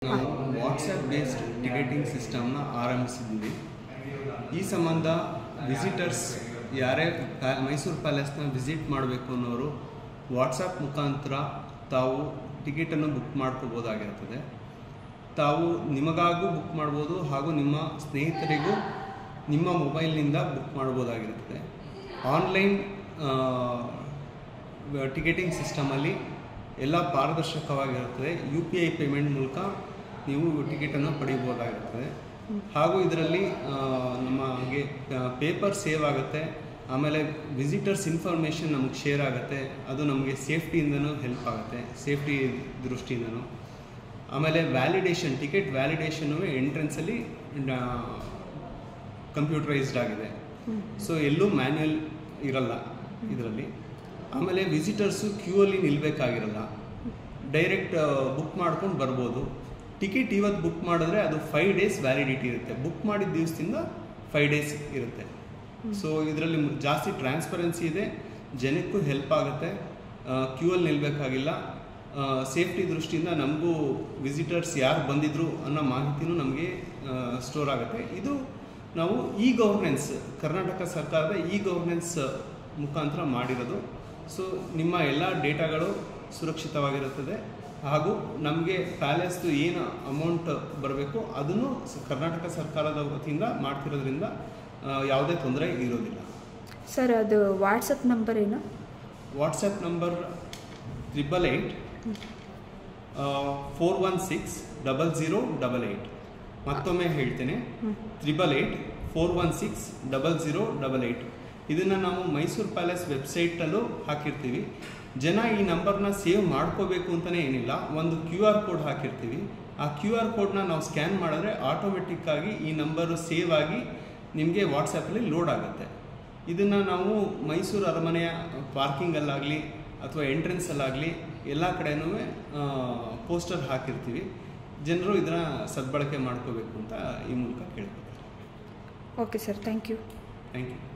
ನಾವು WhatsApp based ticketing ಸಿಸ್ಟಮ್ನ ಆರಂಭಿಸಿದ್ದೀವಿ ಈ ಸಂಬಂಧ ವಿಸಿಟರ್ಸ್ ಯಾರೇ ಪ್ಯಾ ಮೈಸೂರು ಪ್ಯಾಲೇಸ್ನ ವಿಸಿಟ್ ಮಾಡಬೇಕು ಅನ್ನೋರು ವಾಟ್ಸಪ್ ಮುಖಾಂತರ ತಾವು ಟಿಕೆಟನ್ನು ಬುಕ್ ಮಾಡ್ಕೋಬೋದಾಗಿರ್ತದೆ ತಾವು ನಿಮಗಾಗೂ ಬುಕ್ ಮಾಡ್ಬೋದು ಹಾಗೂ ನಿಮ್ಮ ಸ್ನೇಹಿತರಿಗೂ ನಿಮ್ಮ ಮೊಬೈಲ್ನಿಂದ ಬುಕ್ ಮಾಡ್ಬೋದಾಗಿರ್ತದೆ ಆನ್ಲೈನ್ ಟಿಕೆಟಿಂಗ್ ಸಿಸ್ಟಮಲ್ಲಿ ಎಲ್ಲ ಪಾರದರ್ಶಕವಾಗಿರುತ್ತದೆ ಯು ಪಿ ಐ ಪೇಮೆಂಟ್ ಮೂಲಕ ನೀವು ಟಿಕೆಟನ್ನು ಪಡೆಯಬಹುದಾಗಿರ್ತದೆ ಹಾಗೂ ಇದರಲ್ಲಿ ಆ, ನಮಗೆ ಪೇಪರ್ ಸೇವ್ ಆಗುತ್ತೆ ಆಮೇಲೆ ವಿಸಿಟರ್ಸ್ ಇನ್ಫಾರ್ಮೇಷನ್ ನಮಗೆ ಶೇರ್ ಆಗುತ್ತೆ ಅದು ನಮಗೆ ಸೇಫ್ಟಿಯಿಂದನೂ ಹೆಲ್ಪ್ ಆಗುತ್ತೆ ಸೇಫ್ಟಿ ದೃಷ್ಟಿಯಿಂದನೂ ಆಮೇಲೆ ವ್ಯಾಲಿಡೇಷನ್ ಟಿಕೆಟ್ ವ್ಯಾಲಿಡೇಷನು ಎಂಟ್ರೆನ್ಸಲ್ಲಿ ಕಂಪ್ಯೂಟರೈಸ್ಡ್ ಆಗಿದೆ ಸೊ ಎಲ್ಲೂ ಮ್ಯಾನ್ಯಲ್ ಇರಲ್ಲ ಇದರಲ್ಲಿ ಆಮೇಲೆ ವಿಸಿಟರ್ಸು ಕ್ಯೂ ಅಲ್ಲಿ ನಿಲ್ಲಬೇಕಾಗಿರಲ್ಲ ಡೈರೆಕ್ಟ್ ಬುಕ್ ಮಾಡ್ಕೊಂಡು ಬರ್ಬೋದು ಟಿಕೆಟ್ ಇವತ್ತು ಬುಕ್ ಮಾಡಿದ್ರೆ ಅದು ಫೈವ್ ಡೇಸ್ ವ್ಯಾಲಿಡಿಟಿ ಇರುತ್ತೆ ಬುಕ್ ಮಾಡಿದ ದಿವಸದಿಂದ ಫೈವ್ ಡೇಸ್ ಇರುತ್ತೆ ಸೊ ಇದರಲ್ಲಿ ಜಾಸ್ತಿ ಟ್ರಾನ್ಸ್ಪರೆನ್ಸಿ ಇದೆ ಜನಕ್ಕೂ ಹೆಲ್ಪ್ ಆಗುತ್ತೆ ಕ್ಯೂ ಅಲ್ಲಿ ನಿಲ್ಲಬೇಕಾಗಿಲ್ಲ ಸೇಫ್ಟಿ ದೃಷ್ಟಿಯಿಂದ ನಮಗೂ ವಿಸಿಟರ್ಸ್ ಯಾರು ಬಂದಿದ್ರು ಅನ್ನೋ ಮಾಹಿತಿನೂ ನಮಗೆ ಸ್ಟೋರ್ ಆಗುತ್ತೆ ಇದು ನಾವು ಇ ಗವರ್ನೆನ್ಸ್ ಕರ್ನಾಟಕ ಸರ್ಕಾರದ ಇ ಗವರ್ನೆನ್ಸ್ ಮುಖಾಂತರ ಮಾಡಿರೋದು ಸೊ ನಿಮ್ಮ ಎಲ್ಲ ಡೇಟಾಗಳು ಸುರಕ್ಷಿತವಾಗಿರುತ್ತದೆ ಹಾಗೂ ನಮಗೆ ಪ್ಯಾಲೇಸ್ದು ಏನು ಅಮೌಂಟ್ ಬರಬೇಕು ಅದನ್ನು ಸ- ಕರ್ನಾಟಕ ಸರ್ಕಾರದ ವತಿಯಿಂದ ಮಾಡ್ತಿರೋದ್ರಿಂದ ಆ, ಯಾವುದೇ ತೊಂದರೆ ಇರೋದಿಲ್ಲ ಸರ್ ಅದು ವಾಟ್ಸಪ್ ನಂಬರ್ ಏನು WhatsApp number triple eight four one six double zero double eight ಮತ್ತೊಮ್ಮೆ ಹೇಳ್ತೇನೆ triple eight four one six double zero double eight ಇದನ್ನು ನಾವು ಮೈಸೂರು ಪ್ಯಾಲೇಸ್ ವೆಬ್ಸೈಟಲ್ಲೂ ಹಾಕಿರ್ತೀವಿ ಜನ ಈ ನಂಬರ್ನ ಸೇವ್ ಮಾಡ್ಕೋಬೇಕು ಅಂತಲೇ ಏನಿಲ್ಲ ಒಂದು ಕ್ಯೂ ಆರ್ ಕೋಡ್ ಹಾಕಿರ್ತೀವಿ ಆ ಕ್ಯೂ ಆರ್ ಕೋಡ್ನ ನಾವು ಸ್ಕ್ಯಾನ್ ಮಾಡಿದ್ರೆ ಆಟೋಮೆಟಿಕ್ ಆಗಿ ಈ ನಂಬರು ಸೇವ್ ಆಗಿ ನಿಮಗೆ ವಾಟ್ಸಪ್ಪಲ್ಲಿ ಲೋಡ್ ಆಗುತ್ತೆ ಇದನ್ನು ನಾವು ಮೈಸೂರು ಅರಮನೆಯ ಪಾರ್ಕಿಂಗಲ್ಲಾಗಲಿ ಅಥವಾ ಎಂಟ್ರೆನ್ಸಲ್ಲಾಗಲಿ ಎಲ್ಲ ಕಡೆನೂ ಪೋಸ್ಟರ್ ಹಾಕಿರ್ತೀವಿ ಜನರು ಇದನ್ನು ಸದ್ಬಳಕೆ ಮಾಡ್ಕೋಬೇಕು ಅಂತ ಈ ಮೂಲಕ ಕೇಳ್ಕೊತಾರೆ okay sir thank you thank you